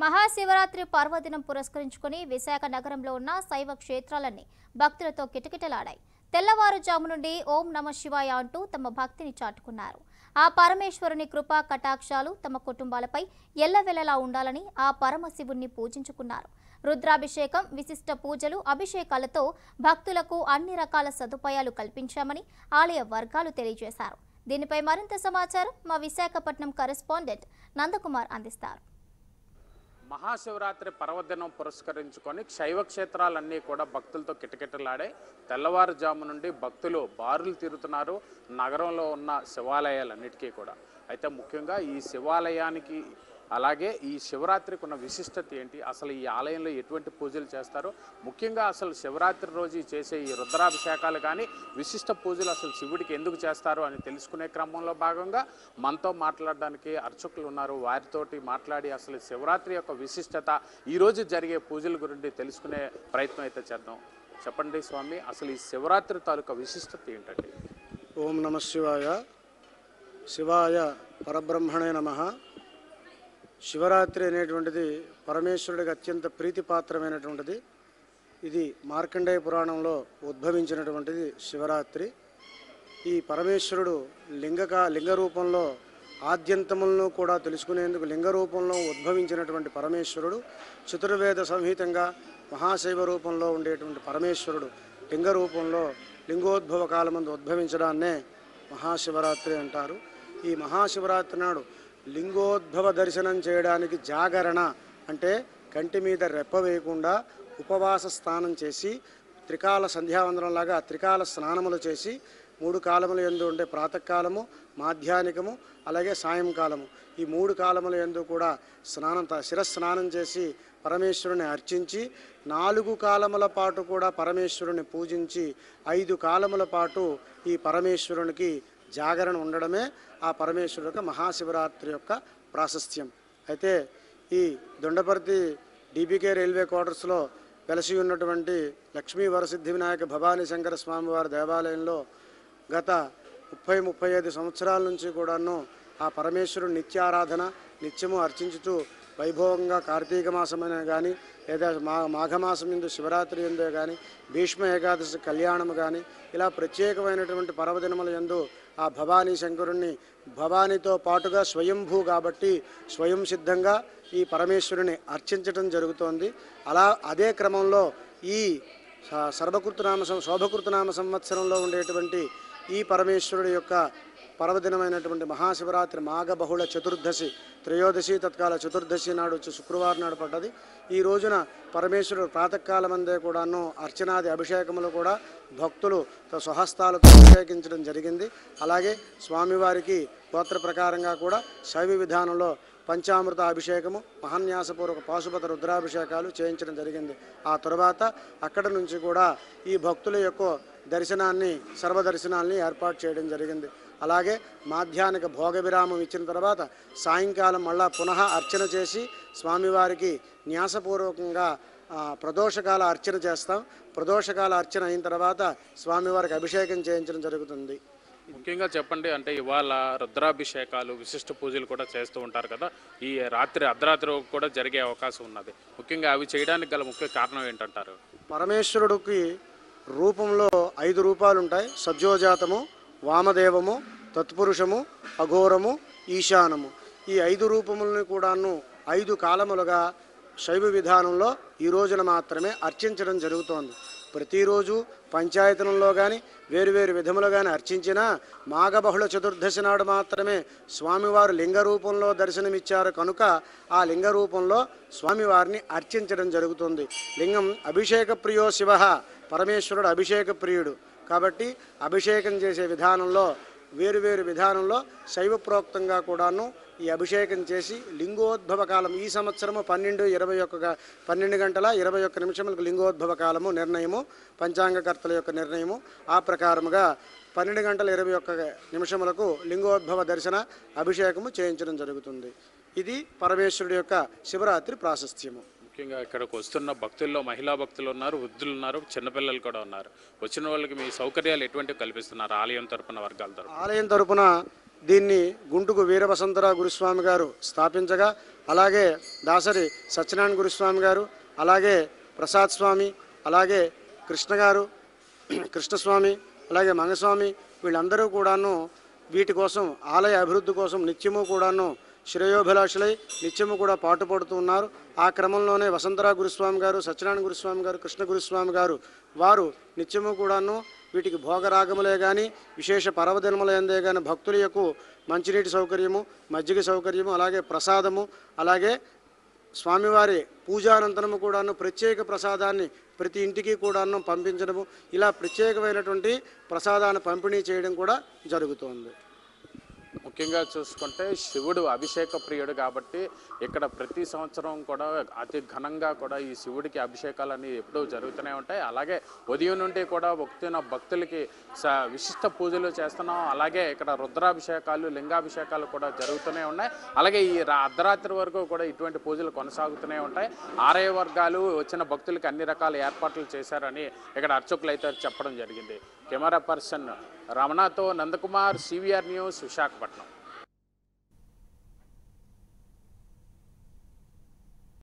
మహాశివరాత్రి పర్వదినం పురస్కరించుకుని విశాఖ నగరంలో ఉన్న శైవ క్షేత్రాలన్నీ భక్తులతో కిటకిటలాడాయి తెల్లవారుజాము నుండి ఓం నమ శివాయ అంటూ తమ భక్తిని చాటుకున్నారు ఆ పరమేశ్వరుని కృపా కటాక్షాలు తమ కుటుంబాలపై ఎల్లవెల్లలా ఉండాలని ఆ పరమశివుణ్ణి పూజించుకున్నారు రుద్రాభిషేకం విశిష్ట పూజలు అభిషేకాలతో భక్తులకు అన్ని రకాల సదుపాయాలు కల్పించామని ఆలయ వర్గాలు తెలియజేశారు దీనిపై మరింత సమాచారం మా విశాఖపట్నం కరెస్పాండెంట్ నందకుమార్ అందిస్తారు మహాశివరాత్రి పర్వదినం పురస్కరించుకొని శైవ క్షేత్రాలన్నీ కూడా భక్తులతో కిటకిటలాడాయి తెల్లవారుజాము నుండి భక్తులు బారులు తిరుగుతున్నారు నగరంలో ఉన్న శివాలయాలన్నిటికీ కూడా అయితే ముఖ్యంగా ఈ శివాలయానికి అలాగే ఈ శివరాత్రికి ఉన్న విశిష్టత ఏంటి అసలు ఈ ఆలయంలో ఎటువంటి పూజలు చేస్తారు ముఖ్యంగా అసలు శివరాత్రి రోజు చేసే ఈ రుద్రాభిషేకాలు కానీ విశిష్ట పూజలు అసలు శివుడికి ఎందుకు చేస్తారు అని తెలుసుకునే క్రమంలో భాగంగా మనతో మాట్లాడడానికి అర్చకులు ఉన్నారు వారితోటి మాట్లాడి అసలు శివరాత్రి యొక్క విశిష్టత ఈరోజు జరిగే పూజల గురించి తెలుసుకునే ప్రయత్నం అయితే చేద్దాం చెప్పండి స్వామి అసలు ఈ శివరాత్రి తాలూకా విశిష్టత ఏంటండి ఓం నమ శివాయ శివాయ పరబ్రహ్మణే నమ శివరాత్రి అనేటువంటిది పరమేశ్వరుడికి అత్యంత ప్రీతిపాత్రమైనటువంటిది ఇది మార్కండేయ పురాణంలో ఉద్భవించినటువంటిది శివరాత్రి ఈ పరమేశ్వరుడు లింగక లింగ రూపంలో ఆద్యంతములను కూడా తెలుసుకునేందుకు లింగ రూపంలో ఉద్భవించినటువంటి పరమేశ్వరుడు చతుర్వేద సంహితంగా మహాశైవ రూపంలో ఉండేటువంటి పరమేశ్వరుడు లింగ రూపంలో లింగోద్భవ కాలమందు ఉద్భవించడాన్నే మహాశివరాత్రి అంటారు ఈ మహాశివరాత్రి నాడు లింగోద్భవ దర్శనం చేయడానికి జాగరణ అంటే కంటి మీద రెప్ప వేయకుండా ఉపవాస స్నానం చేసి త్రికాల సంధ్యావందనంలాగా త్రికాల స్నానములు చేసి మూడు కాలముల ఎందు ఉండే ప్రాతకాలము మాధ్యానికము అలాగే సాయంకాలము ఈ మూడు కాలముల ఎందు కూడా స్నానం త- శిరస్నానం చేసి పరమేశ్వరుని అర్చించి నాలుగు కాలముల పాటు కూడా పరమేశ్వరుని పూజించి ఐదు కాలముల పాటు ఈ పరమేశ్వరునికి జాగరణ ఉండడమే ఆ పరమేశ్వరుడు యొక్క మహాశివరాత్రి యొక్క ప్రాశస్త్యం అయితే ఈ దొండపర్తి డీబీకే రైల్వే క్వార్టర్స్లో వెలసి ఉన్నటువంటి లక్ష్మీ వరసిద్ధి వినాయక భవానీ శంకర స్వామివారి దేవాలయంలో గత ముప్పై ముప్పై ఐదు సంవత్సరాల నుంచి కూడాను ఆ పరమేశ్వరుడు నిత్యారాధన నిత్యము అర్చించుతూ వైభవంగా కార్తీక మాసమైన కానీ లేదా మా మాఘమాసం ఎందు శివరాత్రి ఎందు కానీ భీష్మ ఏకాదశి కళ్యాణము కానీ ఇలా ప్రత్యేకమైనటువంటి పర్వదినముల ఎందు ఆ భవానీ శంకరుణ్ణి భవానీతో పాటుగా స్వయంభూ కాబట్టి స్వయం సిద్ధంగా ఈ పరమేశ్వరుని అర్చించటం జరుగుతోంది అలా అదే క్రమంలో ఈ స- సర్వకృతనామ సం- శోభకృతనామ సంవత్సరంలో ఉండేటువంటి ఈ పరమేశ్వరుడి యొక్క పర్వదినమైనటువంటి మహాశివరాత్రి మాఘ బహుళ చతుర్దశి త్రయోదశి తత్కాల చతుర్దశి నాడు వచ్చి శుక్రవారం నాడు పడ్డది ఈ రోజున పరమేశ్వరుడు ప్రాతకాలమందే కూడాను అర్చనాది అభిషేకములు కూడా భక్తులు త- స్వహస్తాలతో అభిషేకించడం జరిగింది అలాగే స్వామివారికి గోత్ర ప్రకారంగా కూడా శైవ విధానంలో పంచామృత అభిషేకము మహాన్యాసపూర్వక పాశుపత రుద్రాభిషేకాలు చేయించడం జరిగింది ఆ తరువాత అక్కడ నుంచి కూడా ఈ భక్తుల యొక్క దర్శనాన్ని సర్వదర్శనాల్ని ఏర్పాటు చేయడం జరిగింది అలాగే మాధ్యానిక భోగ విరామం ఇచ్చిన తర్వాత సాయంకాలం మళ్ళా పునః అర్చన చేసి స్వామివారికి న్యాసపూర్వకంగా ఆ, ప్రదోషకాల అర్చన చేస్తాం ప్రదోషకాల అర్చన అయిన తర్వాత స్వామివారికి అభిషేకం చేయించడం జరుగుతుంది ముఖ్యంగా చెప్పండి అంటే ఇవాళ రుద్రాభిషేకాలు విశిష్ట పూజలు కూడా చేస్తూ ఉంటారు కదా ఈ రాత్రి అర్ధరాత్రి కూడా జరిగే అవకాశం ఉన్నది ముఖ్యంగా అవి చేయడానికి గల ముఖ్య కారణం ఏంటంటారు పరమేశ్వరుడికి రూపంలో ఐదు రూపాలు ఉంటాయి సజ్జోజాతము వామదేవము తత్పురుషము అఘోరము ఈశానము ఈ ఐదు రూపములను కూడాను ఐదు కాలములుగా శైవ విధానంలో ఈ రోజున మాత్రమే అర్చించడం జరుగుతోంది ప్రతిరోజు పంచాయతనంలో కానీ వేరువేరు విధములు కానీ అర్చించినా మాఘబహుళ చతుర్దశి నాడు మాత్రమే స్వామివారు లింగ రూపంలో దర్శనమిచ్చారు కనుక ఆ లింగ రూపంలో స్వామివారిని అర్చించడం జరుగుతుంది లింగం అభిషేక ప్రియో శివ పరమేశ్వరుడు అభిషేక ప్రియుడు కాబట్టి అభిషేకం చేసే విధానంలో వేరువేరు విధానంలో శైవ ప్రోక్తంగా కూడాను ఈ అభిషేకం చేసి లింగోద్భవ కాలం ఈ సంవత్సరము పన్నెండు ఇరవై ఒక్క గ- పన్నెండు గంటల ఇరవై ఒక్క నిమిషములకు లింగోద్భవ కాలము నిర్ణయము పంచాంగకర్తల యొక్క నిర్ణయము ఆ ప్రకారముగా పన్నెండు గంటల ఇరవై ఒక్క నిమిషములకు లింగోద్భవ దర్శన అభిషేకము చేయించడం జరుగుతుంది ఇది పరమేశ్వరుడి యొక్క శివరాత్రి ప్రాశస్త్యము ముఖ్యంగా ఇక్కడికి వస్తున్న భక్తుల్లో మహిళా భక్తులు ఉన్నారు వృద్ధులు ఉన్నారు చిన్నపిల్లలు కూడా ఉన్నారు వచ్చిన వాళ్ళకి మీ సౌకర్యాలు ఎటువంటివి కల్పిస్తున్నారు ఆలయం తరపున వర్గాల తరపున ఆలయం తరపున దీన్ని గుంటుకు వీరవసంతరావు గురుస్వామి గారు స్థాపించగా అలాగే దాసరి సత్యనారాయణ గురుస్వామి గారు అలాగే ప్రసాద్ స్వామి అలాగే కృష్ణ గారు కృష్ణస్వామి అలాగే మంగస్వామి వీళ్ళందరూ కూడాను వీటి కోసం ఆలయ అభివృద్ధి కోసం నిత్యము కూడాను శ్రేయోభిలాషులై నిత్యము కూడా పాటుపడుతూ ఉన్నారు ఆ క్రమంలోనే వసంతరా గురుస్వామి గారు సత్యనారాయణ గురుస్వామి గారు కృష్ణ గురుస్వామి గారు వారు నిత్యము కూడాను వీటికి భోగరాగములే కానీ విశేష పర్వదినములందే కానీ భక్తుల యొక్క మంచినీటి సౌకర్యము మజ్జిగ సౌకర్యము అలాగే ప్రసాదము అలాగే స్వామివారి పూజానంతరము కూడాను ప్రత్యేక ప్రసాదాన్ని ప్రతి ఇంటికి కూడాను పంపించడము ఇలా ప్రత్యేకమైనటువంటి ప్రసాదాన్ని పంపిణీ చేయడం కూడా జరుగుతోంది ముఖ్యంగా చూసుకుంటే శివుడు అభిషేక ప్రియుడు కాబట్టి ఇక్కడ ప్రతి సంవత్సరం కూడా అతి ఘనంగా కూడా ఈ శివుడికి అభిషేకాలన్నీ ఎప్పుడూ జరుగుతూనే ఉంటాయి అలాగే ఉదయం నుండి కూడా భక్తున భక్తులకి స విశిష్ట పూజలు చేస్తున్నాం అలాగే ఇక్కడ రుద్రాభిషేకాలు లింగాభిషేకాలు కూడా జరుగుతూనే ఉన్నాయి అలాగే ఈ రా- అర్ధరాత్రి వరకు కూడా ఇటువంటి పూజలు కొనసాగుతూనే ఉంటాయి ఆరయ వర్గాలు వచ్చిన భక్తులకి అన్ని రకాల ఏర్పాట్లు చేశారని ఇక్కడ అర్చకులు అయితే చెప్పడం జరిగింది కెమెరా పర్సన్ రమణతో నందకుమార్ సివిఆర్ న్యూస్ విశాఖపట్నం